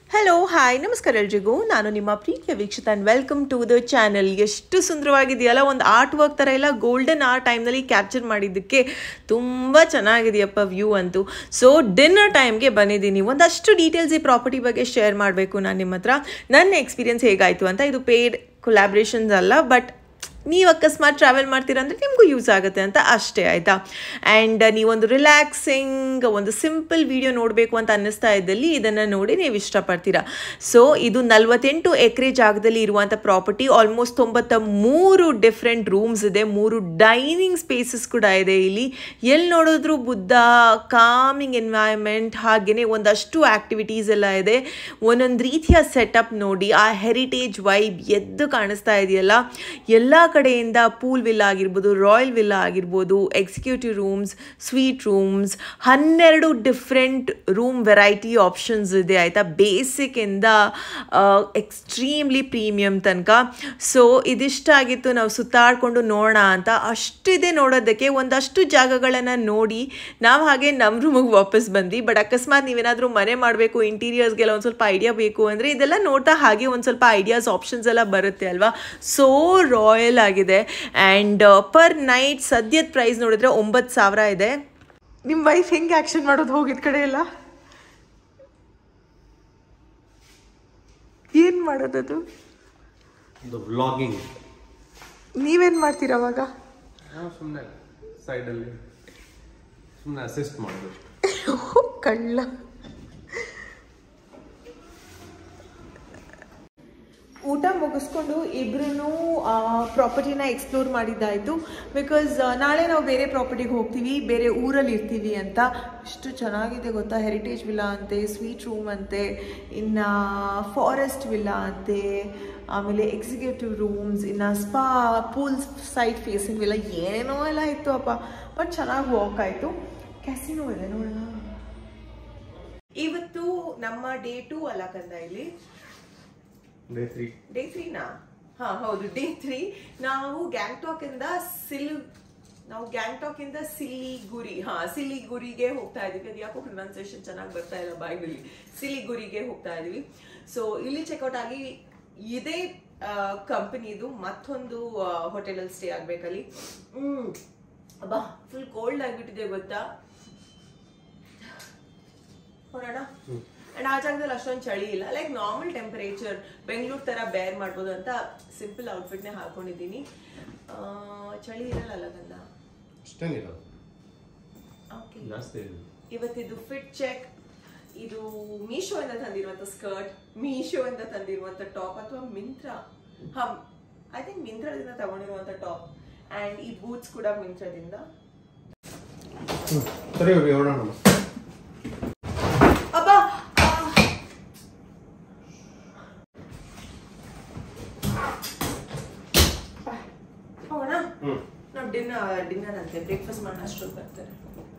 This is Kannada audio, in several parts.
ಹಲೋ ಹಾಯ್ ನಮಸ್ಕಾರ ಎಲ್ರಿಗೂ ನಾನು ನಿಮ್ಮ ಪ್ರೀತಿಯ ವೀಕ್ಷಿತ and welcome to the channel ಎಷ್ಟು ಸುಂದರವಾಗಿದೆಯಲ್ಲ ಒಂದು ಆರ್ಟ್ ವರ್ಕ್ ಥರ ಎಲ್ಲ ಗೋಲ್ಡನ್ ಆ ಟೈಮ್ನಲ್ಲಿ ಕ್ಯಾಪ್ಚರ್ ಮಾಡಿದ್ದಕ್ಕೆ ತುಂಬ ಚೆನ್ನಾಗಿದೆಯಪ್ಪ ವ್ಯೂ ಅಂತೂ ಸೊ ಡಿನ್ನರ್ ಟೈಮ್ಗೆ ಬಂದಿದ್ದೀನಿ ಒಂದಷ್ಟು ಡೀಟೇಲ್ಸ್ ಈ ಪ್ರಾಪರ್ಟಿ ಬಗ್ಗೆ ಶೇರ್ ಮಾಡಬೇಕು ನಾನು ನಿಮ್ಮ ಹತ್ರ ನನ್ನ ಎಕ್ಸ್ಪೀರಿಯನ್ಸ್ ಹೇಗಾಯಿತು ಅಂತ ಇದು ಪೇಯ್ಡ್ ಕೊಲ್ಯಾಬ್ರೇಷನ್ಸ್ ಅಲ್ಲ ಬಟ್ ನೀವು ಅಕಸ್ಮಾತ್ ಟ್ರಾವೆಲ್ ಮಾಡ್ತೀರಾ ಅಂದರೆ ನಿಮಗೂ ಯೂಸ್ ಆಗುತ್ತೆ ಅಂತ ಅಷ್ಟೇ ಆಯಿತಾ ಆ್ಯಂಡ್ ನೀವೊಂದು ರಿಲ್ಯಾಕ್ಸಿಂಗ್ ಒಂದು ಸಿಂಪಲ್ ವಿಡಿಯೋ ನೋಡಬೇಕು ಅಂತ ಅನ್ನಿಸ್ತಾ ಇದ್ದಲ್ಲಿ ಇದನ್ನು ನೋಡಿ ನೀವು ಇಷ್ಟಪಡ್ತೀರಾ ಸೊ ಇದು ನಲ್ವತ್ತೆಂಟು ಎಕರೆ ಜಾಗದಲ್ಲಿ ಇರುವಂಥ ಪ್ರಾಪರ್ಟಿ ಆಲ್ಮೋಸ್ಟ್ ತೊಂಬತ್ತ ಮೂರು ಡಿಫ್ರೆಂಟ್ ರೂಮ್ಸ್ ಇದೆ ಮೂರು ಡೈನಿಂಗ್ ಸ್ಪೇಸಸ್ ಕೂಡ ಇದೆ ಇಲ್ಲಿ ಎಲ್ಲಿ ನೋಡಿದ್ರು ಬುದ್ಧ ಕಾಮಿಂಗ್ ಎನ್ವೈರ್ಮೆಂಟ್ ಹಾಗೆಯೇ ಒಂದಷ್ಟು ಆ್ಯಕ್ಟಿವಿಟೀಸ್ ಎಲ್ಲ ಇದೆ ಒಂದೊಂದು ರೀತಿಯ ಸೆಟಪ್ ನೋಡಿ ಆ ಹೆರಿಟೇಜ್ ವೈಬ್ ಎದ್ದು ಕಾಣಿಸ್ತಾ ಇದೆಯಲ್ಲ ಎಲ್ಲ ಕಡೆಯಿಂದ ಪೂಲ್ ವಿಲ್ಲ ಆಗಿರ್ಬೋದು ರಾಯಲ್ ವಿಲ್ಲ ಆಗಿರ್ಬೋದು ಎಕ್ಸಿಕ್ಯೂಟಿವ್ ರೂಮ್ಸ್ ಸ್ವೀಟ್ ರೂಮ್ಸ್ ಹನ್ನೆರಡು ಡಿಫ್ರೆಂಟ್ ರೂಮ್ ವೆರೈಟಿ ಆಪ್ಷನ್ಸ್ ಇದೆ ಆಯಿತಾ ಬೇಸಿಕ್ಕಿಂದ ಎಕ್ಸ್ಟ್ರೀಮ್ಲಿ ಪ್ರೀಮಿಯಮ್ ತನಕ ಸೊ ಇದಿಷ್ಟಾಗಿತ್ತು ನಾವು ಸುತ್ತಾಡಿಕೊಂಡು ನೋಡೋಣ ಅಂತ ಅಷ್ಟಿದೆ ನೋಡೋದಕ್ಕೆ ಒಂದಷ್ಟು ಜಾಗಗಳನ್ನು ನೋಡಿ ನಾವು ಹಾಗೆ ನಮ್ಮ ರೂಮಿಗೆ ವಾಪಸ್ ಬಂದ್ವಿ ಬಟ್ ಅಕಸ್ಮಾತ್ ನೀವೇನಾದರೂ ಮನೆ ಮಾಡಬೇಕು ಇಂಟೀರಿಯರ್ಸ್ಗೆಲ್ಲ ಒಂದು ಸ್ವಲ್ಪ ಐಡಿಯಾ ಬೇಕು ಅಂದರೆ ಇದೆಲ್ಲ ನೋಡ್ತಾ ಹಾಗೆ ಒಂದು ಸ್ವಲ್ಪ ಐಡಿಯಾಸ್ ಆಪ್ಷನ್ಸ್ ಎಲ್ಲ ಬರುತ್ತೆ ಅಲ್ವಾ ಸೋ ರಾಯಲ್ ಆಗಿದೆ ಆ್ಯಂಡ್ ಪರ್ ನೈಟ್ ಸದ್ಯದ ಪ್ರೈಸ್ ನೋಡಿದ್ರೆ ಒಂಬತ್ತು ಸಾವಿರ ಇದೆ ನಿಮ್ಮ ವೈಫ್ ಹೆಂಗೆ ಆ್ಯಕ್ಷನ್ ಮಾಡೋದು ಹೋಗಿದ ಕಡೆ ಎಲ್ಲ ಏನು ಮಾಡೋದದು ಒಂದು ವ್ಲಾಗಿಂಗ್ ನೀವೇನು ಮಾಡ್ತೀರ ಅವಾಗ ನಾವು ಸುಮ್ಮನೆ ಸೈಡಲ್ಲಿ ಸುಮ್ಮನೆ ಅಸಿಸ್ಟ್ ಮಾಡೋದು ಕಳ್ಳ ಊಟ ಮುಗಿಸ್ಕೊಂಡು ಇಬ್ರು ಪ್ರಾಪರ್ಟಿನ ಎಕ್ಸ್ಪ್ಲೋರ್ ಮಾಡಿದ್ದಾಯಿತು ಬಿಕಾಸ್ ನಾಳೆ ನಾವು ಬೇರೆ ಪ್ರಾಪರ್ಟಿಗೆ ಹೋಗ್ತೀವಿ ಬೇರೆ ಊರಲ್ಲಿ ಇರ್ತೀವಿ ಅಂತ ಎಷ್ಟು ಚೆನ್ನಾಗಿದೆ ಗೊತ್ತಾ ಹೆರಿಟೇಜ್ ವಿಲ್ಲಾ ಅಂತೆ ಸ್ವೀಟ್ ರೂಮ್ ಅಂತೆ ಇನ್ನು ಫಾರೆಸ್ಟ್ ವಿಲ್ಲಾ ಅಂತೆ ಆಮೇಲೆ ಎಕ್ಸಿಕ್ಯೂಟಿವ್ ರೂಮ್ಸ್ ಇನ್ನು spa pools side facing villa ಏನೇನೋ ಎಲ್ಲ ಇತ್ತು ಅಪ್ಪ ಬಟ್ ಚೆನ್ನಾಗಿ ವಾಕ್ ಆಯಿತು ಕ್ಯಾಸಿನೋ ಇದೆ ನೋಡೋಣ ಇವತ್ತು ನಮ್ಮ ಡೇ ಟೂ ಅಲ್ಲ ಕಂದ ಇಲ್ಲಿ ಡೇ ತ್ರೀ ಡೇ ತ್ರೀನಾ ಹಾ ಹೌದು ಡೇ ತ್ರೀ ನಾವು ಗ್ಯಾಂಗ್ಟಾಕ್ ಇಂದ ಸಿಲ್ ನಾವು ಗ್ಯಾಂಗ್ಟಾಕ್ ಇಂದ ಸಿಲಿಗುರಿ ಹಾ ಸಿಲಿಗುರಿಗೆ ಹೋಗ್ತಾ ಇದೀವಿ ಅದು ಯಾಕೋ ಪ್ರೊನೌನ್ಸಿಯೇಷನ್ ಚೆನ್ನಾಗಿ ಬರ್ತಾ ಇಲ್ಲ ಬಾಯ್ನಲ್ಲಿ ಸಿಲಿಗುರಿಗೆ ಹೋಗ್ತಾ ಇದೀವಿ ಸೊ ಇಲ್ಲಿ ಚೆಕ್ಔಟ್ ಆಗಿ ಇದೇ ಕಂಪನಿದು ಮತ್ತೊಂದು ಹೋಟೆಲಲ್ಲಿ ಸ್ಟೇ ಆಗ್ಬೇಕಲ್ಲಿ ಹ್ಮ್ ಅಬ್ಬಾ ಫುಲ್ ಕೋಲ್ಡ್ ಆಗಿಬಿಟ್ಟಿದೆ ಗೊತ್ತಾ ನೋಡೋಣ ಅಂಡ್ ಆ ಜಾಗದಲ್ಲಿ ಅಷ್ಟೊಂದು ಚಳಿ ಇಲ್ಲ ಲೈಕ್ ನಾರ್ಮಲ್ ಟೆಂಪರೇಚರ್ ಬೆಂಗಳೂರು ತರ ಬೇರ್ ಮಾಡ್ಬೋದು ಅಂತ ಸಿಂಪಲ್ ಔಟ್ಫಿಟ್ನೇ ಹಾಕೊಂಡಿದ್ದೀನಿ ಆ, ಚಳಿ ಇರಲ್ಲ ಗಂಧ ಅಷ್ಟೇನಿರೋದು ಓಕೆ ಜಾಸ್ತಿ ಇದೆ ಇವತ್ತಿದು ಫಿಟ್ ಚೆಕ್ ಇದು ಮೀಶೋ ಇಂದ ತಂದಿರುವಂತ ಸ್ಕರ್ಟ್ ಮೀಶೋ ಇಂದ ತಂದಿರುವಂತ ಟಾಪ್ ಅಥವಾ ಮಿಂತ್ರಾ ಹಾ ಐ ಥಿಂಕ್ ಮಿಂತ್ರದಿಂದ ತಗೊಂಡಿರುವಂತ ಟಾಪ್ ಅಂಡ್ ಈ ಬೂಟ್ಸ್ ಕೂಡ ಮಿಂತ್ರದಿಂದ ಸರಿ ಹೋಗಿ ಹೊರಡೋಣ ಅಬ್ಬಾ ಆ. ಬಾ, ಹೋಗೋಣ ಹ್ಞೂ ನಾವು ಡಿನ್ನರ್ ಡಿನ್ನರ್ ಅಂತೆ ಬ್ರೇಕ್ಫಾಸ್ಟ್ ಮಾಡೋಣ ಅಷ್ಟೊತ್ತು ಬರ್ತಾರೆ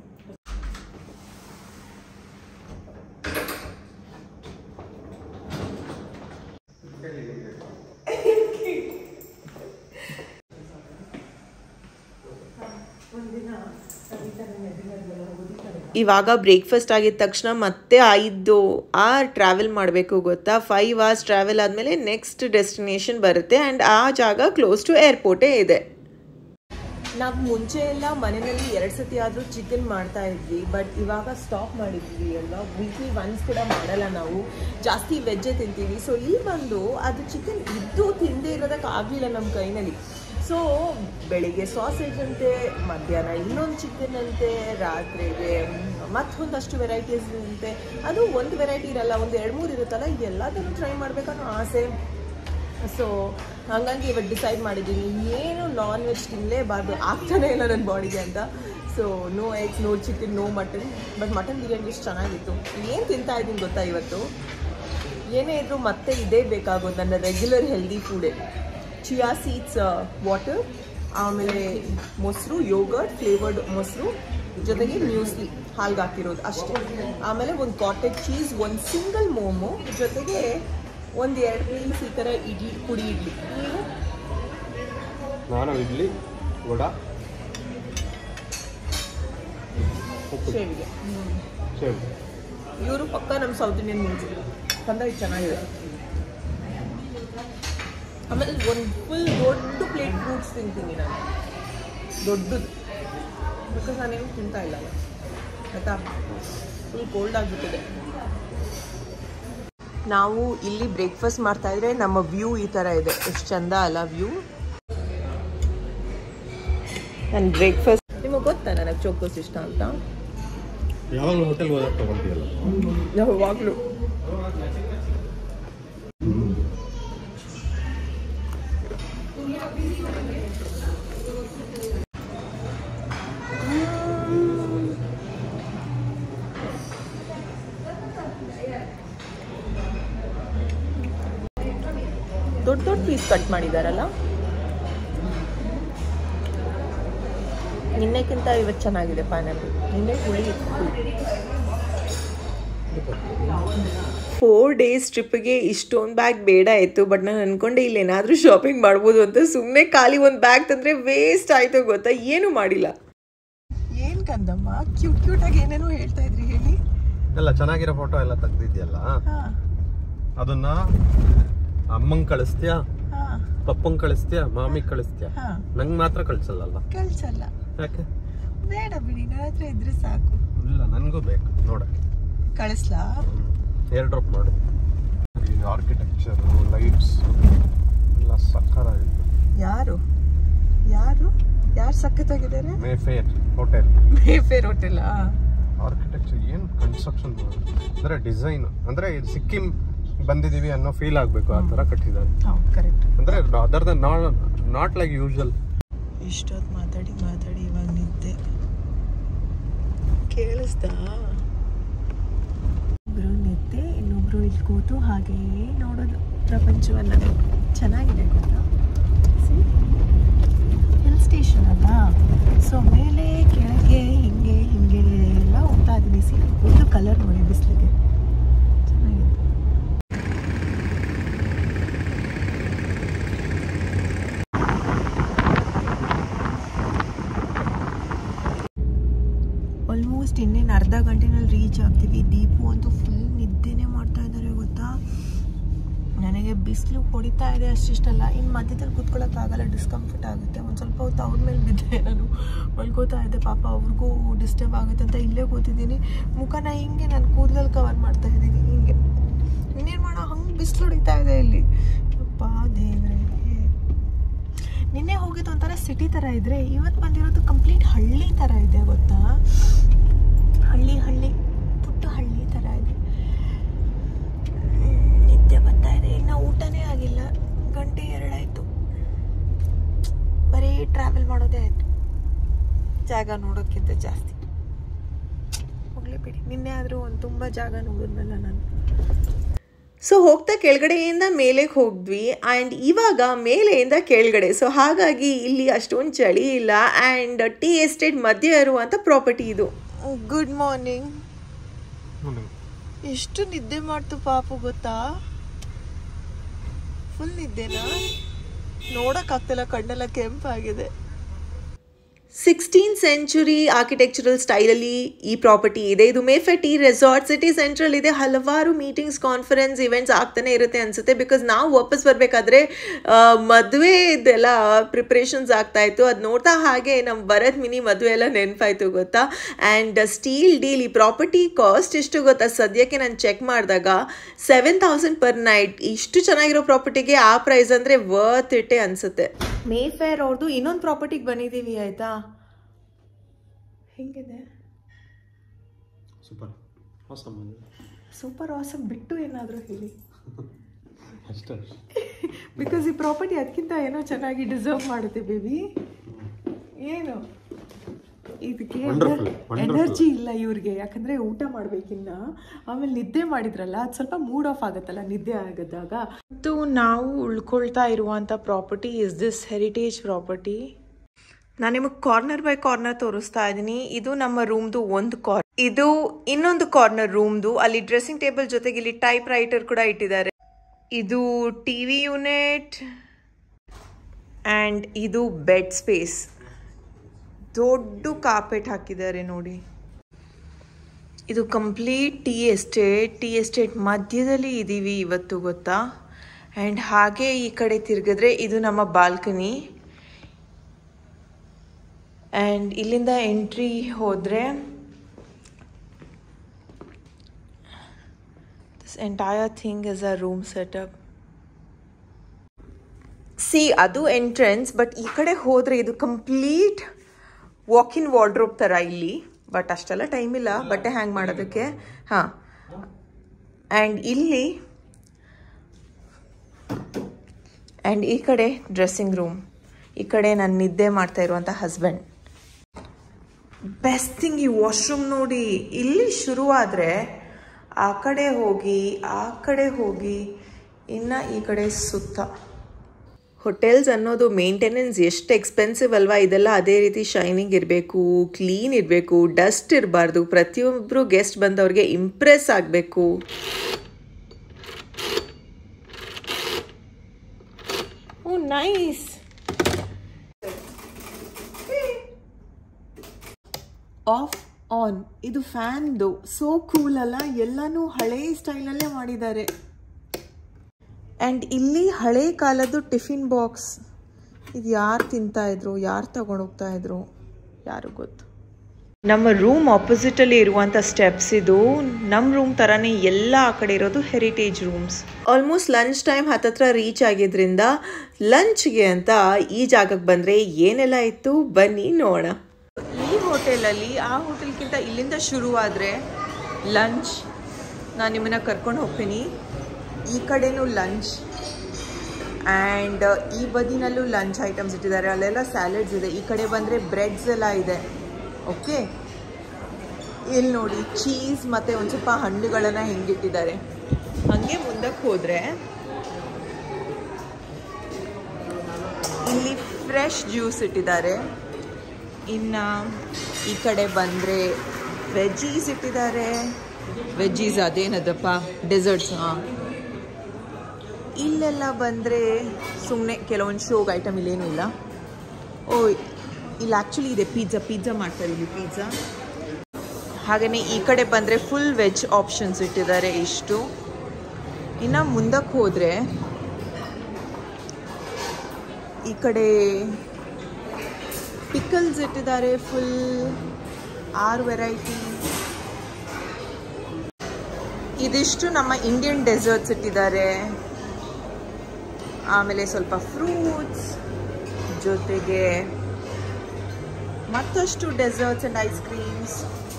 ಇವಾಗ ಬ್ರೇಕ್ಫಾಸ್ಟ್ ಆಗಿದ ತಕ್ಷಣ ಮತ್ತೆ ಐದು ಆರ್ ಟ್ರಾವೆಲ್ ಮಾಡಬೇಕು ಗೊತ್ತಾ ಫೈವ್ ಅವರ್ಸ್ ಟ್ರಾವೆಲ್ ಆದಮೇಲೆ ನೆಕ್ಸ್ಟ್ ಡೆಸ್ಟಿನೇಷನ್ ಬರುತ್ತೆ ಆ್ಯಂಡ್ ಆ ಜಾಗ ಕ್ಲೋಸ್ ಟು ಏರ್ಪೋರ್ಟೇ ಇದೆ ನಾವು ಮುಂಚೆ ಎಲ್ಲ ಮನೆಯಲ್ಲಿ ಎರಡು ಸತಿ ಆದರೂ ಚಿಕನ್ ಮಾಡ್ತಾ ಇದ್ವಿ ಬಟ್ ಇವಾಗ ಸ್ಟಾಪ್ ಮಾಡಿದ್ವಿ ಅಲ್ವಾ ವೀಕ್ಲಿ ಒನ್ಸ್ ಕೂಡ ಮಾಡಲ್ಲ ನಾವು ಜಾಸ್ತಿ ವೆಜ್ಜೇ ತಿಂತೀವಿ ಸೊ ಇಲ್ಲಿ ಬಂದು ಅದು ಚಿಕನ್ ಇದ್ದು ತಿಂದೇ ಇರೋದಕ್ಕೆ ಆಗಲಿಲ್ಲ ನಮ್ಮ ಕೈನಲ್ಲಿ ಸೊ ಬೆಳಿಗ್ಗೆ ಸಾಸೇಜ್ ಅಂತೆ ಮಧ್ಯಾಹ್ನ ಇನ್ನೊಂದು ಚಿಕನ್ ಅಂತೆ ರಾತ್ರಿಗೆ ಮತ್ತೊಂದಷ್ಟು ವೆರೈಟೀಸ್ ಅಂತೆ ಅದು ಒಂದು ವೆರೈಟಿ ಇರಲ್ಲ ಒಂದು ಎರಡು ಮೂರು ಇರುತ್ತಲ್ಲ ಎಲ್ಲದನ್ನು ಟ್ರೈ ಮಾಡ್ಬೇಕನ್ನೋ ಆಸೆ ಸೊ ಹಾಗಾಗಿ ಇವತ್ತು ಡಿಸೈಡ್ ಮಾಡಿದ್ದೀನಿ ಏನು ನಾನ್ ವೆಜ್ ತಿನ್ನಲೇಬಾರ್ದು ಆಗ್ತಾನೆ ಇಲ್ಲ ನನ್ನ ಬಾಡಿಗೆ ಅಂತ so no eggs no chicken no mutton but mutton biryani ಎಷ್ಟು ಚೆನ್ನಾಗಿತ್ತು ಏನು ತಿಂತಾ ಇದ್ದೀನಿ ಗೊತ್ತಾ ಇವತ್ತು ಏನೇ ಇದ್ರೂ ಮತ್ತೆ ಇದೇ ಬೇಕಾಗೋದು ನನ್ನ ರೆಗ್ಯುಲರ್ ಹೆಲ್ದಿ ಫುಡೇ ಚಿಯಾ ಸೀಡ್ಸ್ ವಾಟರ್ ಆಮೇಲೆ ಮೊಸರು ಯೋಗರ್ಟ್ ಫ್ಲೇವರ್ಡ್ ಮೊಸರು ಜೊತೆಗೆ ಮ್ಯೂಸ್ಲಿ ಹಾಲ್ಗೆ ಹಾಕಿರೋದು ಅಷ್ಟೇ ಆಮೇಲೆ ಒಂದು ಕಾಟೆಡ್ ಚೀಸ್ ಒಂದು ಸಿಂಗಲ್ ಮೋಮೋ ಜೊತೆಗೆ ಒಂದು ಎರಡು ಪೀಸ್ ಈ ಥರ ಇಡ್ಲಿ ಪುಡಿ ಇಡ್ಲಿ ನೀವು ನಾನು ಇಡ್ಲಿ ವಡ ಉಪ್ಪು ಶೇವಿಗೆ ಸೇವ್ ಇವರು ಪಕ್ಕ ನಮ್ಮ ಸೌತ್ ಇಂಡಿಯನ್ ಮೀನ್ಸ್ ಕಂದ ಇದು ಚೆನ್ನಾಗಿದೆ ಆಮೇಲೆ ಒಂದು ಫುಲ್ ದೊಡ್ಡ ಪ್ಲೇಟ್ ಫ್ರೂಟ್ಸ್ ತಿಂತೀನಿ ನಾನು ದೊಡ್ಡದು ಬಿಕಾಸ್ ನಾನೇನು ತಿಂತಾ ಇಲ್ಲ ಅಲ್ಲ ಆಯ್ತಾ ಫುಲ್ ಕೋಲ್ಡ್ ಆಗಿಬಿಟ್ಟಿದೆ ನಾವು ಇಲ್ಲಿ ಬ್ರೇಕ್ಫಾಸ್ಟ್ ಮಾಡ್ತಾ ಇದ್ರೆ ನಮ್ಮ ವ್ಯೂ ಈ ಥರ ಇದೆ ಎಷ್ಟು ಚಂದ ಅಲ್ಲ ವ್ಯೂ ನನ್ನ ಬ್ರೇಕ್ಫಾಸ್ಟ್ ನಿಮಗೆ ಗೊತ್ತಾ ನನಗೆ ಚೋಕೋಸ್ ಇಷ್ಟ ಅಂತ ಯಾವಾಗಲೂ ಹೋಟೆಲ್ ಹೋದಾಗ ತಗೊಂತೀಯಲ್ಲ ಯಾವಾಗಲೂ ದೊಡ್ಡ ದೊಡ್ಡ ಪೀಸ್ ಕಟ್ ಮಾಡಿದಾರಲ್ಲ ನಿನ್ನೆಕ್ಕಿಂತ ಇವತ್ತು ಚೆನ್ನಾಗಿದೆ ಪೈನಾಪಲ್ ನಿನ್ನೆ ಹುಳಿ ಇತ್ತು ಫೋರ್ ಡೇಸ್ ಟ್ರಿಪ್ಗೆ ಇಷ್ಟೊಂದು ಬ್ಯಾಗ್ ಬೇಡ ಇತ್ತು ಬಟ್ ನಾನು ಅನ್ಕೊಂಡೆ ಇಲ್ಲಿ ಏನಾದರೂ ಶಾಪಿಂಗ್ ಮಾಡ್ಬೋದು ಅಂತ ಸುಮ್ಮನೆ ಖಾಲಿ ಒಂದು ಬ್ಯಾಗ್ ತಂದರೆ ವೇಸ್ಟ್ ಆಯಿತು ಗೊತ್ತಾ ಏನು ಮಾಡಿಲ್ಲ ಏನು ಕಂದಮ್ಮ ಕ್ಯೂಟ್ ಕ್ಯೂಟಾಗಿ ಏನೇನೋ ಹೇಳ್ತಾ ಇದ್ರಿ ಹೇಳಿ ಎಲ್ಲ ಚೆನ್ನಾಗಿರೋ ಫೋಟೋ ಎಲ್ಲ ತೆಗ್ದಿದ್ಯಲ್ಲ ಹಾಂ ಅದನ್ನ ಅಮ್ಮಂಗ್ ಕಳಿಸ್ತೀಯಾ ಹಾಂ ಪಪ್ಪಂಗ್ ಕಳಿಸ್ತೀಯಾ ಮಾಮಿಗ್ ಕಳಿಸ್ತೀಯಾ ಹಾಂ ನಂಗೆ ಮಾತ್ರ ಕಳ್ಸಲ್ಲಲ್ಲ ಕಳ್ಸಲ್ಲ ಯಾಕೆ ಬೇಡ ಬಿಡಿ ನನ್ನ ಹತ್ರ ಇದ್ರೆ ಸಾಕು ಇಲ್ಲ ನನಗೂ ಬೇಕು ನೋಡ ಕಳಿಸ್ಲಾ ಏರ್ ಡ್ರಾಪ್ ಮಾಡು ಆರ್ಕಿಟೆಕ್ಚರ್ ಲೈಟ್ಸ್ ಎಲ್ಲ ಸಕ್ಕರಾಗಿತ್ತು ಯಾರು ಯಾರು ಯಾರು ಸಖತ್ತಾಗಿದ್ದಾರೆ ಮೇ ಫೇರ್ ಹೋಟೆಲ್ ಮೇಫೇರ್ ಹೋಟೆಲಾ ಆರ್ಕಿಟೆಕ್ಚರ್ ಏನು ಕನ್ಸ್ಟ್ರಕ್ಷನ್ ಅಂದ್ರೆ ಡಿಸೈನ್ ಅಂದ್ರೆ ಇದು ಸಿಕ್ಕಿಂ ಬಂದಿದೀವಿ ಅನ್ನೋ ಫೀಲ್ ಆಗ್ಬೇಕು ಆ ತರ ಕಟ್ಟಿದ್ದಾರೆ ಹೌದು ಕರೆಕ್ಟ್ ಅಂದ್ರೆ other than not like usual ಇಷ್ಟೊತ್ತು ಮಾತಾಡಿ ಮಾತಾಡಿ ಇವಾಗ ನಿದ್ದೆ ಕೇಳಿಸ್ತಾ ಒಬ್ರು ನಿದ್ದೆ ಇನ್ನೊಬ್ರು ಇಲ್ಲಿ ಕೂತು ಹಾಗೇ ನೋಡೋದು ಪ್ರಪಂಚವನ್ನ ಚೆನ್ನಾಗಿದೆ ಗೊತ್ತಾ ಹಿಲ್ ಸ್ಟೇಷನ್ ಅಲ್ಲ ಸೊ ಮೇಲೆ ಕೆಳಗೆ ಹಿಂಗೆ ಹಿಂಗೆ ಎಲ್ಲ ಹೋಗ್ತಾ ಇದ್ದೀನಿ ಸಿ ಒಂದು ಕಲರ್ ನೋಡಿ ಬಿಸಿಲಿಗೆ ಚೆನ್ನಾಗಿದೆ ಆಲ್ಮೋಸ್ಟ್ ಇನ್ನೇನು ಅರ್ಧ ಗಂಟೆನಲ್ಲಿ ರೀಚ್ ಆಗ್ತೀವಿ ದೀಪು ಅಂತೂ ಫುಲ್ ನಿದ್ದೆನೇ ಮಾಡ್ತಾ ಇದ್ದಾರೆ ಗೊತ್ತಾ ನನಗೆ ಬಿಸಿಲು ಹೊಡಿತಾ ಇದೆ ಅಷ್ಟಿಷ್ಟಲ್ಲ ಇನ್ನು ಮಧ್ಯದಲ್ಲಿ ಕೂತ್ಕೊಳ್ಳೋಕ್ಕಾಗಲ್ಲ ಡಿಸ್ಕಂಫರ್ಟ್ ಆಗುತ್ತೆ ಒಂದು ಸ್ವಲ್ಪ ಹೊತ್ತು ಅವ್ರ ಮೇಲೆ ಬಿದ್ದೆ ನಾನು ಮಲ್ಕೋತಾ ಇದ್ದೆ ಪಾಪ ಅವ್ರಿಗೂ ಡಿಸ್ಟರ್ಬ್ ಆಗುತ್ತೆ ಅಂತ ಇಲ್ಲೇ ಕೂತಿದ್ದೀನಿ ಮುಖನ ಹಿಂಗೆ ನಾನು ಕೂದಲಲ್ಲಿ ಕವರ್ ಮಾಡ್ತಾ ಇದ್ದೀನಿ ಹಿಂಗೆ ಇನ್ನೇನು ಮಾಡೋ ಹಂಗೆ ಬಿಸಿಲು ಹೊಡಿತಾ ಇದೆ ಇಲ್ಲಿ ಅಪ್ಪ ದೇವರೇ ನಿನ್ನೆ ಹೋಗಿದ್ದು ಒಂಥರ ಸಿಟಿ ಥರ ಇದ್ರೆ ಇವತ್ತು ಬಂದಿರೋದು ಕಂಪ್ಲೀಟ್ ಹಳ್ಳಿ ಥರ ಇದೆ ಗೊತ್ತಾ ಹಳ್ಳಿ ಹಳ್ಳಿ ಪುಟ್ಟ ಹಳ್ಳಿ ಥರ ಇದೆ ಹ್ಮ್, ನಿದ್ದೆ ಬರ್ತಾ ಇದೆ ಇನ್ನು ಊಟನೇ ಆಗಿಲ್ಲ ಗಂಟೆ ಎರಡಾಯ್ತು ಬರೀ ಟ್ರಾವೆಲ್ ಮಾಡೋದೇ ಆಯ್ತು ಜಾಗ ನೋಡೋಕ್ಕಿಂತ ಜಾಸ್ತಿ ಹೋಗ್ಲಿ ಬಿಡಿ ನಿನ್ನೆ ಆದರೂ ಒಂದು ತುಂಬ ಜಾಗ ನೋಡಿದ್ನಲ್ಲ ನಾನು ಸೊ ಹೋಗ್ತಾ ಕೆಳಗಡೆಯಿಂದ ಮೇಲೆಗೆ ಹೋದ್ವಿ ಆ್ಯಂಡ್ ಇವಾಗ ಮೇಲೆಯಿಂದ ಕೆಳಗಡೆ ಸೊ ಹಾಗಾಗಿ ಇಲ್ಲಿ ಅಷ್ಟೊಂದು ಚಳಿ ಇಲ್ಲ ಆ್ಯಂಡ್ ಟೀ ಎಸ್ಟೇಟ್ ಮಧ್ಯೆ ಇರುವಂಥ ಪ್ರಾಪರ್ಟಿ ಇದು ಗುಡ್ ಮಾರ್ನಿಂಗ್ ಎಷ್ಟು ನಿದ್ದೆ ಮಾಡ್ತು ಪಾಪು ಗೊತ್ತಾ ಫುಲ್ ನಿದ್ದೆನಾ ನೋಡೋಕ್ಕಾಗ್ತಿಲ್ಲ ಕಣ್ಣೆಲ್ಲ ಕೆಂಪಾಗಿದೆ ಸಿಕ್ಸ್ಟೀನ್ ಸೆಂಚುರಿ ಆರ್ಕಿಟೆಕ್ಚರಲ್ ಸ್ಟೈಲಲ್ಲಿ ಈ ಪ್ರಾಪರ್ಟಿ ಇದೆ ಇದು ಮೇಫೆ ಟಿ ರೆಸಾರ್ಟ್ ಸಿಟಿ ಸೆಂಟ್ರಲ್ ಇದೆ ಹಲವಾರು ಮೀಟಿಂಗ್ಸ್ ಕಾನ್ಫರೆನ್ಸ್ ಇವೆಂಟ್ಸ್ ಆಗ್ತಾನೆ ಇರುತ್ತೆ ಅನ್ಸುತ್ತೆ ಬಿಕಾಸ್ ನಾವು ವಾಪಸ್ ಬರಬೇಕಾದ್ರೆ ಮದುವೆ ಇದೆಲ್ಲ ಪ್ರಿಪ್ರೇಷನ್ಸ್ ಆಗ್ತಾ ಇತ್ತು ಅದು ನೋಡ್ತಾ ಹಾಗೆ ನಮ್ಮ ಭರತ್ ಮಿನಿ ಮದುವೆ ಎಲ್ಲ ನೆನಪಾಯ್ತು ಗೊತ್ತಾ ಆ್ಯಂಡ್ ಸ್ಟೀಲ್ ಡೀಲ್ ಈ ಪ್ರಾಪರ್ಟಿ ಕಾಸ್ಟ್ ಎಷ್ಟು ಗೊತ್ತಾ ಸದ್ಯಕ್ಕೆ ನಾನು ಚೆಕ್ ಮಾಡಿದಾಗ ಸೆವೆನ್ ತೌಸಂಡ್ ಪರ್ ನೈಟ್ ಇಷ್ಟು ಚೆನ್ನಾಗಿರೋ ಪ್ರಾಪರ್ಟಿಗೆ ಆ ಪ್ರೈಸ್ ಅಂದರೆ ವರ್ತ್ ಇಟ್ಟೆ ಅನಿಸುತ್ತೆ ಮೇ ಫೇರ್ ಅವ್ರದ್ದು ಇನ್ನೊಂದು ಪ್ರಾಪರ್ಟಿಗೆ ಬಂದಿದ್ದೀವಿ ಆಯಿತಾ ಹೆಂಗಿದೆ ಸೂಪರ್ ಹೊಸ ಸೂಪರ್ ಆಸಮ್ ಬಿಟ್ಟು ಏನಾದರೂ ಹೇಳಿ ಅಷ್ಟೇ ಬಿಕಾಸ್ ಈ ಪ್ರಾಪರ್ಟಿ ಅದಕ್ಕಿಂತ ಏನೋ ಚೆನ್ನಾಗಿ ಡಿಸರ್ವ್ ಮಾಡುತ್ತೆ ಬೇಬಿ ಏನು ಇದಕ್ಕೆ Wonderful, wonderful. ಎನರ್ಜಿ ಇಲ್ಲ ಇವ್ರಿಗೆ ಯಾಕಂದ್ರೆ ಊಟ ಮಾಡ್ಬೇಕಿನ್ನ ಆಮೇಲೆ ನಿದ್ದೆ ಮಾಡಿದ್ರಲ್ಲ ಅದು ಸ್ವಲ್ಪ ಮೂಡ್ ಆಫ್ ಆಗುತ್ತಲ್ಲ ನಿದ್ದೆ ಆಗದಾಗ ಮತ್ತು ನಾವು ಉಳ್ಕೊಳ್ತಾ ಇರುವಂಥ property is this heritage property ನಾನು ನಿಮಗೆ ಕಾರ್ನರ್ ಬೈ ಕಾರ್ನರ್ ತೋರಿಸ್ತಾ ಇದ್ದೀನಿ ಇದು ನಮ್ಮ ರೂಮ್ದು ಒಂದು ಕಾರ್ನರ್ ಇದು ಇನ್ನೊಂದು ಕಾರ್ನರ್ ರೂಮ್ದು ಅಲ್ಲಿ ಡ್ರೆಸ್ಸಿಂಗ್ ಟೇಬಲ್ ಜೊತೆಗೆ ಇಲ್ಲಿ ಟೈಪ್ ರೈಟರ್ ಕೂಡ ಇಟ್ಟಿದ್ದಾರೆ ಇದು ಟಿವಿ ಯೂನಿಟ್ ಆ್ಯಂಡ್ ಇದು ಬೆಡ್ ಸ್ಪೇಸ್ ದೊಡ್ಡ ಕಾರ್ಪೆಟ್ ಹಾಕಿದ್ದಾರೆ ನೋಡಿ ಇದು complete tea estate tea estate ಮಧ್ಯದಲ್ಲಿ ಇದ್ದೀವಿ ಇವತ್ತು ಗೊತ್ತಾ ಆ್ಯಂಡ್ ಹಾಗೆ ಈ ಕಡೆ ತಿರುಗಿದ್ರೆ ಇದು ನಮ್ಮ ಬಾಲ್ಕನಿ ಆ್ಯಂಡ್ ಇಲ್ಲಿಂದ ಎಂಟ್ರಿ ಹೋದರೆ this entire thing is a room setup see ಅದು ಎಂಟ್ರೆನ್ಸ್ ಬಟ್ ಈ ಕಡೆ ಹೋದರೆ ಇದು ಕಂಪ್ಲೀಟ್ ವಾಕ್ ಇನ್ ವಾರ್ಡ್ರೋಬ್ ಥರ ಇಲ್ಲಿ ಬಟ್ ಅಷ್ಟೆಲ್ಲ ಟೈಮ್ ಇಲ್ಲ ಬಟ್ಟೆ ಹ್ಯಾಂಗ್ ಮಾಡೋದಕ್ಕೆ ಹಾಂ ಆ್ಯಂಡ್ ಇಲ್ಲಿ ಆ್ಯಂಡ್ ಈ ಕಡೆ ಡ್ರೆಸ್ಸಿಂಗ್ ರೂಮ್ ಈ ಕಡೆ ನಾನು ನಿದ್ದೆ ಮಾಡ್ತಾ ಇರುವಂಥ ಹಸ್ಬೆಂಡ್ ಬೆಸ್ಟ್ ಥಿಂಗ್ ಈ ವಾಶ್ರೂಮ್ ನೋಡಿ ಇಲ್ಲಿ ಶುರುವಾದರೆ ಆ ಕಡೆ ಹೋಗಿ ಆ ಕಡೆ ಹೋಗಿ ಇನ್ನು ಈ ಕಡೆ ಸುತ್ತ ಹೋಟೆಲ್ಸ್ ಅನ್ನೋದು ಮೇಂಟೆನೆನ್ಸ್ ಎಷ್ಟು ಎಕ್ಸ್ಪೆನ್ಸಿವ್ ಅಲ್ವಾ ಇದೆಲ್ಲ ಅದೇ ರೀತಿ ಶೈನಿಂಗ್ ಇರಬೇಕು ಕ್ಲೀನ್ ಇರಬೇಕು ಡಸ್ಟ್ ಇರಬಾರ್ದು ಪ್ರತಿಯೊಬ್ಬರು ಗೆಸ್ಟ್ ಬಂದವ್ರಿಗೆ ಇಂಪ್ರೆಸ್ ಆಗಬೇಕು ಓ ನೈಸ್ ಆಫ್ ಆನ್ ಇದು ಫ್ಯಾನ್ದು ಸೋ ಕೂಲ್ ಅಲ್ಲ ಎಲ್ಲನೂ ಹಳೇ ಸ್ಟೈಲಲ್ಲೇ ಮಾಡಿದ್ದಾರೆ ಆ್ಯಂಡ್ ಇಲ್ಲಿ ಹಳೆ ಕಾಲದ್ದು ಟಿಫಿನ್ ಬಾಕ್ಸ್ ಇದು ಯಾರು ತಿಂತಾ ಇದ್ರು ಯಾರು ತಗೊಂಡು ಹೋಗ್ತಾ ಇದ್ರು ಯಾರು ಗೊತ್ತು ನಮ್ಮ ರೂಮ್ ಆಪೋಸಿಟಲ್ಲಿ ಇರುವಂಥ ಸ್ಟೆಪ್ಸ್ ಇದು ನಮ್ಮ ರೂಮ್ ಥರನೇ ಎಲ್ಲ ಆ ಕಡೆ ಇರೋದು heritage rooms almost lunch time ಹತ್ತತ್ರ ರೀಚ್ ಆಗಿದ್ರಿಂದ ಲಂಚ್ಗೆ ಅಂತ ಈ ಜಾಗಕ್ಕೆ ಬಂದರೆ ಏನೆಲ್ಲ ಇತ್ತು ಬನ್ನಿ ನೋಡೋಣ ಈ ಹೋಟೆಲಲ್ಲಿ ಆ ಹೋಟೆಲ್ಗಿಂತ ಇಲ್ಲಿಂದ ಶುರುವಾದರೆ ಲಂಚ್ ನಾನು ನಿಮ್ಮನ್ನ ಕರ್ಕೊಂಡು ಹೋಗ್ತೀನಿ ಈ ಕಡೆನೂ ಲಂಚ್ ಆ್ಯಂಡ್ ಈ ಬದಿನಲ್ಲೂ ಲಂಚ್ ಐಟಮ್ಸ್ ಇಟ್ಟಿದ್ದಾರೆ ಅಲ್ಲೆಲ್ಲ ಸ್ಯಾಲಡ್ಸ್ ಇದೆ ಈ ಕಡೆ ಬಂದರೆ ಬ್ರೆಡ್ಸ್ ಎಲ್ಲ ಇದೆ ಓಕೆ ಇಲ್ಲಿ ನೋಡಿ ಚೀಸ್ ಮತ್ತು ಒಂದು ಸ್ವಲ್ಪ ಹಣ್ಣುಗಳನ್ನು ಹೆಂಗಿಟ್ಟಿದ್ದಾರೆ ಹಾಗೆ ಮುಂದಕ್ಕೆ ಹೋದರೆ ಇಲ್ಲಿ ಫ್ರೆಶ್ ಜ್ಯೂಸ್ ಇಟ್ಟಿದ್ದಾರೆ ಇನ್ನು ಈ ಕಡೆ ಬಂದರೆ ವೆಜ್ಜೀಸ್ ಇಟ್ಟಿದ್ದಾರೆ ವೆಜ್ಜೀಸ್ ಅದೇನದಪ್ಪ ಡೆಸರ್ಟ್ಸ್ ಹಾಂ ಇಲ್ಲೆಲ್ಲ ಬಂದರೆ ಸುಮ್ಮನೆ ಕೆಲವೊಂದು ಶೋಗ್ ಐಟಮ್ ಇಲ್ಲೇನೂ ಇಲ್ಲ ಓ ಇಲ್ಲಿ ಆ್ಯಕ್ಚುಲಿ ಇದೆ ಪಿಜ್ಜಾ ಪಿಜ್ಜಾ ಮಾಡ್ತಾರೆ ಇಲ್ಲಿ ಪಿಜ್ಜಾ ಹಾಗೆಯೇ ಈ ಕಡೆ ಬಂದರೆ ಫುಲ್ ವೆಜ್ ಆಪ್ಷನ್ಸ್ ಇಟ್ಟಿದ್ದಾರೆ ಇಷ್ಟು ಇನ್ನು ಮುಂದಕ್ಕೆ ಹೋದರೆ ಈ ಕಡೆ ಪಿಕಲ್ಸ್ ಇಟ್ಟಿದ್ದಾರೆ ಫುಲ್ ಆರು ವೆರೈಟಿ ಇದಿಷ್ಟು ನಮ್ಮ ಇಂಡಿಯನ್ ಡೆಸರ್ಟ್ಸ್ ಇಟ್ಟಿದ್ದಾರೆ ಆಮೇಲೆ ಸ್ವಲ್ಪ ಫ್ರೂಟ್ಸ್ ಜೊತೆಗೆ ಮತ್ತಷ್ಟು ಡೆಸರ್ಟ್ಸ್ ಆ್ಯಂಡ್ ಐಸ್ ಕ್ರೀಮ್ಸ್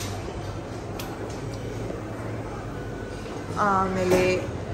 ಆಮೇಲೆ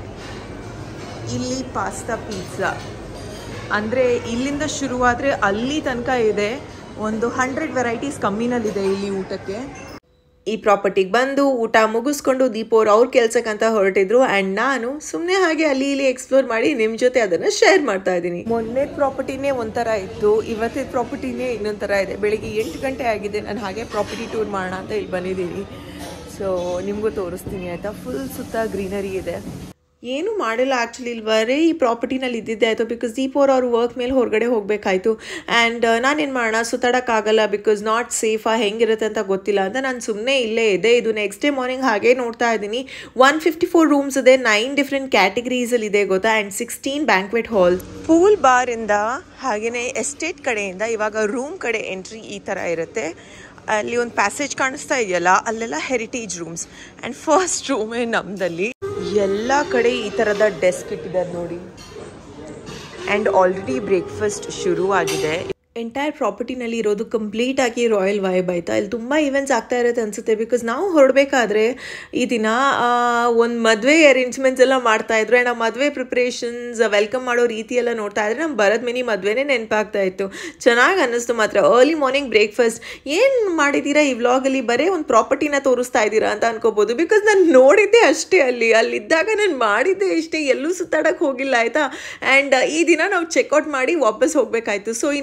ಇಲ್ಲಿ ಪಾಸ್ತಾ ಪಿಜ್ಜಾ ಅಂದರೆ ಇಲ್ಲಿಂದ ಶುರುವಾದರೆ ಅಲ್ಲಿ ತನಕ ಇದೆ ಒಂದು ಹಂಡ್ರೆಡ್ ವೆರೈಟೀಸ್ ಕಮ್ಮಿನಲ್ಲಿದೆ ಇಲ್ಲಿ ಊಟಕ್ಕೆ ಈ ಪ್ರಾಪರ್ಟಿಗೆ ಬಂದು ಊಟ ಮುಗಿಸ್ಕೊಂಡು ದೀಪೋರು ಅವ್ರ ಕೆಲ್ಸಕ್ಕಂತ ಹೊರಟಿದ್ರು ಆ್ಯಂಡ್ ನಾನು ಸುಮ್ಮನೆ ಹಾಗೆ ಅಲ್ಲಿ ಇಲ್ಲಿ ಎಕ್ಸ್ಪ್ಲೋರ್ ಮಾಡಿ ನಿಮ್ಮ ಜೊತೆ ಅದನ್ನು ಶೇರ್ ಮಾಡ್ತಾ ಇದ್ದೀನಿ ಮೊನ್ನೆ ಪ್ರಾಪರ್ಟಿನೇ ಒಂಥರ ಇತ್ತು ಇವತ್ತಿನ ಪ್ರಾಪರ್ಟಿನೇ ಇನ್ನೊಂದು ಥರ ಇದೆ ಬೆಳಿಗ್ಗೆ ಎಂಟು ಗಂಟೆ ಆಗಿದೆ ನಾನು ಹಾಗೆ ಪ್ರಾಪರ್ಟಿ ಟೂರ್ ಮಾಡೋಣ ಅಂತ ಇಲ್ಲಿ ಬಂದಿದ್ದೀನಿ ಸೊ ನಿಮಗೂ ತೋರಿಸ್ತೀನಿ ಆಯಿತಾ ಫುಲ್ ಸುತ್ತ ಗ್ರೀನರಿ ಇದೆ ಏನು ಮಾಡಿಲ್ಲ ಆ್ಯಕ್ಚುಲಿ ಇಲ್ಲಿ ಬರೀ ಈ ಪ್ರಾಪರ್ಟಿನಲ್ಲಿ ಇದ್ದಿದ್ದೆ ಆಯಿತು ಬಿಕಾಸ್ ದೀಪೋರ್ ಅವ್ರ ವರ್ಕ್ ಮೇಲೆ ಹೊರಗಡೆ ಹೋಗಬೇಕಾಯ್ತು ಆ್ಯಂಡ್ ನಾನೇನು ಮಾಡೋಣ ಸುತ್ತಾಡೋಕ್ಕಾಗಲ್ಲ ಬಿಕಾಸ್ ನಾಟ್ ಸೇಫಾ ಹೆಂಗಿರುತ್ತೆ ಅಂತ ಗೊತ್ತಿಲ್ಲ ಅಂತ ನಾನು ಸುಮ್ಮನೆ ಇಲ್ಲೇ ಇದೆ ಇದು ನೆಕ್ಸ್ಟ್ ಡೇ ಮಾರ್ನಿಂಗ್ ಹಾಗೆ ನೋಡ್ತಾ ಇದ್ದೀನಿ ಒನ್ ಫಿಫ್ಟಿ ಫೋರ್ ರೂಮ್ಸ್ ಇದೆ ನೈನ್ ಡಿಫ್ರೆಂಟ್ ಕ್ಯಾಟಗರೀಸಲ್ಲಿ ಇದೆ ಗೊತ್ತಾ and sixteen banquet hall pool ಬಾರಿಂದ ಹಾಗೆಯೇ ಎಸ್ಟೇಟ್ ಕಡೆಯಿಂದ ಇವಾಗ ರೂಮ್ ಕಡೆ ಎಂಟ್ರಿ ಈ ಥರ ಇರುತ್ತೆ ಅಲ್ಲಿ ಒಂದು ಪ್ಯಾಸೇಜ್ ಕಾಣಿಸ್ತಾ ಇದೆಯಲ್ಲ ಅಲ್ಲೆಲ್ಲ ಹೆರಿಟೇಜ್ ರೂಮ್ಸ್ ಆ್ಯಂಡ್ ಫಸ್ಟ್ ರೂಮೇ ನಮ್ಮದಲ್ಲಿ ಎಲ್ಲ ಕಡೆ ಈ ಥರದ ಡೆಸ್ಕ್ ಇಟ್ಟಿದ್ದಾರೆ ನೋಡಿ ಆ್ಯಂಡ್ ಆಲ್ರೆಡಿ ಬ್ರೇಕ್ಫಾಸ್ಟ್ ಶುರು ಆಗಿದೆ ಎಂಟೈರ್ ಪ್ರಾಪರ್ಟಿನಲ್ಲಿ ಇರೋದು ಕಂಪ್ಲೀಟ್ ಆಗಿ ರಾಯಲ್ ವೈಬ್ ಆಯ್ತಾ ಇಲ್ಲಿ ತುಂಬ ಇವೆಂಟ್ಸ್ ಆಗ್ತಾ ಇರುತ್ತೆ ಅನಿಸುತ್ತೆ ಬಿಕಾಸ್ ನಾವು ಹೊರಡಬೇಕಾದ್ರೆ ಈ ದಿನ ಒಂದು ಮದುವೆ ಅರೇಂಜ್ಮೆಂಟ್ಸ್ ಎಲ್ಲ ಮಾಡ್ತಾ ಇದ್ರು ಆ್ಯಂಡ್ ಆ ಮದುವೆ ಪ್ರಿಪ್ರೇಷನ್ಸ್ ವೆಲ್ಕಮ್ ಮಾಡೋ ರೀತಿ ಎಲ್ಲ ನೋಡ್ತಾ ಇದ್ರೆ ನಮ್ಮ ಭರತ್ ಮಿನಿ ಮದುವೆನೇ ನೆನಪಾಗ್ತಾ ಇತ್ತು ಚೆನ್ನಾಗಿ ಅನ್ನಿಸ್ತು ಮಾತ್ರ ಅರ್ಲಿ ಮಾರ್ನಿಂಗ್ ಬ್ರೇಕ್ಫಾಸ್ಟ್ ಏನು ಮಾಡಿದ್ದೀರಾ ಈ ವ್ಲಾಗಲ್ಲಿ ಬರೀ ಒಂದು ಪ್ರಾಪರ್ಟಿನ ತೋರಿಸ್ತಾ ಇದ್ದೀರಾ ಅಂತ ಅನ್ಕೋಬೋದು ಬಿಕಾಸ್ ನಾನು ನೋಡಿದ್ದೆ ಅಷ್ಟೇ ಅಲ್ಲಿ ಅಲ್ಲಿದ್ದಾಗ ನಾನು ಮಾಡಿದ್ದೆ ಇಷ್ಟೇ ಎಲ್ಲೂ ಸುತ್ತಾಡಕ್ಕೆ ಹೋಗಿಲ್ಲ ಆಯಿತಾ ಆ್ಯಂಡ್ ಈ ದಿನ ನಾವು ಚೆಕ್ಔಟ್ ಮಾಡಿ ವಾಪಸ್ ಹೋಗಬೇಕಾಯ್ತು ಸೊ ಈ ನಾಲ್ಕು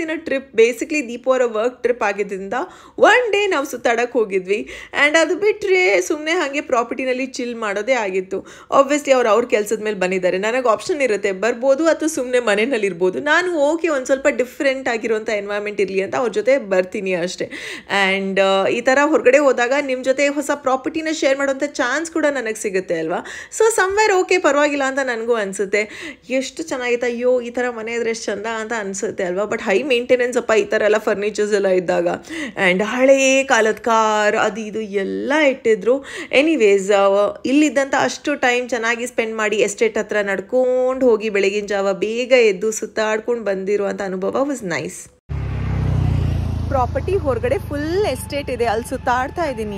ದಿನ ಟ್ರಿಪ್ ಬೇಸಿಕ್ಲಿ ದೀಪ ಅವರ ವರ್ಕ್ ಟ್ರಿಪ್ ಆಗಿದ್ದರಿಂದ ಒನ್ ಡೇ ನಾವು ಸುತ್ತಾಡಕ್ಕೆ ಹೋಗಿದ್ವಿ ಆ್ಯಂಡ್ ಅದು ಬಿಟ್ಟರೆ ಸುಮ್ಮನೆ ಹಾಗೆ ಪ್ರಾಪರ್ಟಿನಲ್ಲಿ ಚಿಲ್ ಮಾಡೋದೇ ಆಗಿತ್ತು ಆಬ್ವಿಯಸ್ಲಿ ಅವ್ರು ಅವ್ರ ಕೆಲಸದ ಮೇಲೆ ಬಂದಿದ್ದಾರೆ ನನಗೆ ಆಪ್ಷನ್ ಇರುತ್ತೆ ಬರ್ಬೋದು ಅಥವಾ ಸುಮ್ಮನೆ ಮನೆಯಲ್ಲಿ ಇರ್ಬೋದು ನಾನು ಓಕೆ ಒಂದು ಸ್ವಲ್ಪ ಡಿಫ್ರೆಂಟ್ ಆಗಿರುವಂಥ ಎನ್ವೈರ್ಮೆಂಟ್ ಇರಲಿ ಅಂತ ಅವ್ರ ಜೊತೆ ಬರ್ತೀನಿ ಅಷ್ಟೇ ಆ್ಯಂಡ್ ಈ ಥರ ಹೊರಗಡೆ ಹೋದಾಗ ನಿಮ್ಮ ಜೊತೆ ಹೊಸ ಪ್ರಾಪರ್ಟಿನ ಶೇರ್ ಮಾಡೋಂಥ ಚಾನ್ಸ್ ಕೂಡ ನನಗೆ ಸಿಗುತ್ತೆ ಅಲ್ವಾ ಸೊ ಸಮ್ವೇರ್ ಓಕೆ ಪರವಾಗಿಲ್ಲ ಅಂತ ನನಗೂ ಅನಿಸುತ್ತೆ ಎಷ್ಟು ಚೆನ್ನಾಗಿತ್ತು ಅಯ್ಯೋ ಈ ಥರ ಮನೆ ಇದ್ರೆ ಎಷ್ಟು ಚಂದ ಅಂತ ಅನಿಸುತ್ತೆ ಅಲ್ವಾ ಬಟ್ ಹೈ ಮೇಂಟೆನೆನ್ಸ್ ಅಪ್ಪ ಈ ಥರ ಎಲ್ಲ ಫರ್ನಿಚರ್ಸ್ ಎಲ್ಲ ಇದ್ದಾಗ ಆ್ಯಂಡ್ ಹಳೇ ಕಾಲದ ಕಾರ್ ಅದು ಇದು ಎಲ್ಲ ಇಟ್ಟಿದ್ರು ಎನಿವೇಸ್ ಇಲ್ಲಿದ್ದಂಥ ಅಷ್ಟು ಟೈಮ್ ಚೆನ್ನಾಗಿ ಸ್ಪೆಂಡ್ ಮಾಡಿ ಎಸ್ಟೇಟ್ ಹತ್ರ ನಡ್ಕೊಂಡು ಹೋಗಿ ಬೆಳಗಿನ ಜಾವ ಬೇಗ ಎದ್ದು ಸುತ್ತಾಡ್ಕೊಂಡು ಬಂದಿರುವಂಥ ಅನುಭವ ವಾಸ್ ನೈಸ್ ಪ್ರಾಪರ್ಟಿ ಹೊರಗಡೆ ಫುಲ್ ಎಸ್ಟೇಟ್ ಇದೆ ಅಲ್ಲಿ ಸುತ್ತಾಡ್ತಾ ಇದ್ದೀನಿ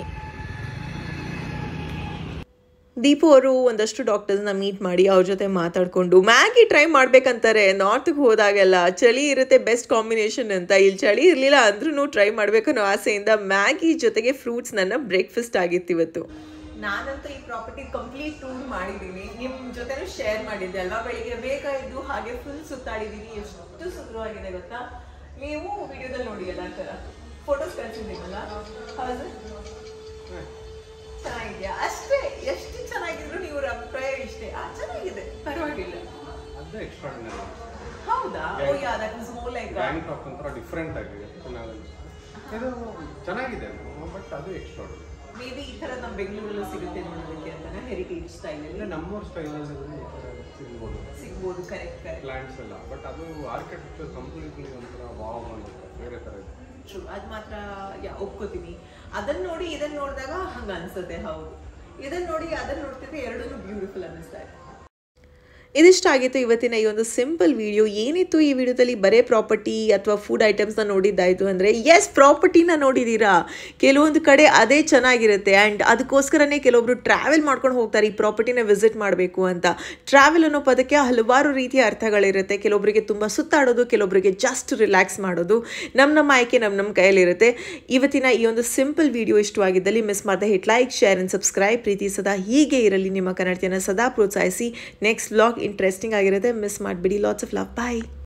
ದೀಪು ಅವರು ಒಂದಷ್ಟು ಡಾಕ್ಟರ್ಸ್ನ ಮೀಟ್ ಮಾಡಿ ಅವ್ರ ಜೊತೆ ಮಾತಾಡಿಕೊಂಡು ಮ್ಯಾಗಿ ಟ್ರೈ ಮಾಡ್ಬೇಕಂತಾರೆ ನಾರ್ತ್ಗೆ ಹೋದಾಗೆಲ್ಲ ಚಳಿ ಇರುತ್ತೆ ಬೆಸ್ಟ್ ಕಾಂಬಿನೇಷನ್ ಅಂತ ಇಲ್ಲಿ ಚಳಿ ಇರಲಿಲ್ಲ ಅಂದ್ರೂ ಟ್ರೈ ಮಾಡ್ಬೇಕನ್ನೋ ಆಸೆಯಿಂದ ಮ್ಯಾಗಿ ಜೊತೆಗೆ ಫ್ರೂಟ್ಸ್ ನನ್ನ ಬ್ರೇಕ್ಫಾಸ್ಟ್ ಆಗಿತ್ತು ಇವತ್ತು ನಾನಂತೂ ಈ ಪ್ರಾಪರ್ಟಿ ಕಂಪ್ಲೀಟ್ ಟೂರ್ ಮಾಡಿದ್ದೀನಿ ನಿಮ್ಮ ಜೊತೆನೂ ಶೇರ್ ಮಾಡಿದ್ದೆ ಅಲ್ವಾ ಬೆಳಿಗ್ಗೆ ಬೇಗ ಇದ್ದು ಹಾಗೆ ಫುಲ್ ಸುತ್ತಾಡಿದ್ದೀನಿ ಎಷ್ಟು ಸುಂದರವಾಗಿದೆ ಗೊತ್ತಾ ನೀವು ವಿಡಿಯೋದಲ್ಲಿ ನೋಡಿ ಎಲ್ಲ ಥರ ಫೋಟೋಸ್ ಕಳ್ಸಿದ್ದೀನಲ್ಲ ಹೌದು ಚೆನ್ನಾಗಿದ್ಯಾ ಅಷ್ಟೇ ಎಷ್ಟು ಚೆನ್ನಾಗಿದ್ರು ನೀವು ಅಭಿಪ್ರಾಯ ಇಷ್ಟೇ ಆ ಚೆನ್ನಾಗಿದೆ ಪರವಾಗಿಲ್ಲ ಅದೇ ಎಕ್ಸ್ಟ್ರಾರ್ಡಿನರಿ ಹೌದಾ oh yeah that is more like Gangtok ಒಂಥರ ಡಿಫ್ರೆಂಟ್ ಆಗಿದೆ ಚೆನ್ನಾಗಿ ಇದು ಚೆನ್ನಾಗಿದೆ ಬಟ್ ಅದು ಎಕ್ಸ್ಟ್ರಾರ್ಡಿನರಿ ಮೇ ಬಿ ಈ ಥರ ನಮ್ಮ ಬೆಂಗಳೂರಲ್ಲಿ ಸಿಗುತ್ತೆ ನೋಡೋದಕ್ಕೆ ಅಂತಾನೆ ಹೆರಿಟೇಜ್ ಸ್ಟೈಲಲ್ಲಿ ಅಂದ್ರೆ ನಮ್ಮೂರ್ ಸ್ಟೈಲಲ್ಲಿ ಸಿಗ್ಬೋದು ಸಿಗ್ಬೋದು ಕರೆಕ್ಟ್ ಕರೆಕ್ಟ್ ಪ್ಲಾಂಟ್ಸ್ ಎಲ್ಲ ಬಟ್ ಅದು ಆರ್ಕಿಟೆಕ್ಚರ್ ಕಂಪ್ಲೀಟ್ಲಿ ಒಂಥರ ವಾವ್ ಅನ್ನುತ್ತೆ ಬೇರೆ ಥರ ಇದೆ ಟ್ರೂ ಅದು ಮಾತ್ರ ಯಾ ಒಪ್ಕೋತೀನಿ ಅದನ್ನ ನೋಡಿ ಇದನ್ನ ನೋಡಿದಾಗ ಹಂಗ ಅನ್ಸುತ್ತೆ ಹೌದು ಇದನ್ನ ನೋಡಿ ಅದನ್ನ ನೋಡ್ತಿದ್ರೆ ಎರಡೂ ಬ್ಯೂಟಿಫುಲ್ ಅನ್ನಿಸ್ತಾ ಇದೆ ಇದಿಷ್ಟಾಗಿತ್ತು ಇವತ್ತಿನ ಈ ಒಂದು ಸಿಂಪಲ್ ವಿಡಿಯೋ ಏನಿತ್ತು ಈ ವಿಡಿಯೋದಲ್ಲಿ ಬರೇ ಪ್ರಾಪರ್ಟಿ ಅಥವಾ ಫುಡ್ ಐಟಮ್ಸ್ನ ನೋಡಿದ್ದಾಯಿತು ಅಂದರೆ ಎಸ್ ಪ್ರಾಪರ್ಟಿನ ನೋಡಿದ್ದೀರಾ ಕೆಲವೊಂದು ಕಡೆ ಅದೇ ಚೆನ್ನಾಗಿರುತ್ತೆ ಆ್ಯಂಡ್ ಅದಕ್ಕೋಸ್ಕರನೇ ಕೆಲವೊಬ್ರು ಟ್ರಾವೆಲ್ ಮಾಡ್ಕೊಂಡು ಹೋಗ್ತಾರೆ ಈ ಪ್ರಾಪರ್ಟಿನ ವಿಸಿಟ್ ಮಾಡಬೇಕು ಅಂತ ಟ್ರಾವೆಲ್ ಅನ್ನೋ ಪದಕ್ಕೆ ಹಲವಾರು ರೀತಿಯ ಅರ್ಥಗಳಿರುತ್ತೆ ಕೆಲವೊಬ್ಬರಿಗೆ ತುಂಬ ಸುತ್ತಾಡೋದು ಕೆಲವೊಬ್ಬರಿಗೆ ಜಸ್ಟ್ ರಿಲ್ಯಾಕ್ಸ್ ಮಾಡೋದು ನಮ್ಮ ನಮ್ಮ ಆಯ್ಕೆ ನಮ್ಮ ನಮ್ಮ ಕೈಯಲ್ಲಿರುತ್ತೆ ಇವತ್ತಿನ ಈ ಒಂದು ಸಿಂಪಲ್ ವಿಡಿಯೋ ಇಷ್ಟವಾಗಿದ್ದಲ್ಲಿ ಮಿಸ್ ಮಾಡದೆ hit like share and subscribe ಪ್ರೀತಿ ಸದಾ ಹೀಗೆ ಇರಲಿ ನಿಮ್ಮ ಕನ್ನಡತಿಯನ್ನು ಸದಾ ಪ್ರೋತ್ಸಾಹಿಸಿ ನೆಕ್ಸ್ಟ್ ವ್ಲಾಗ್ ಇಂಟ್ರೆಸ್ಟಿಂಗ್ ಆಗಿರುತ್ತೆ ಮಿಸ್ ಮಾಡಿಬಿಡಿ ಲಾಟ್ಸ್ ಆಫ್ ಲವ್ ಬಾಯ್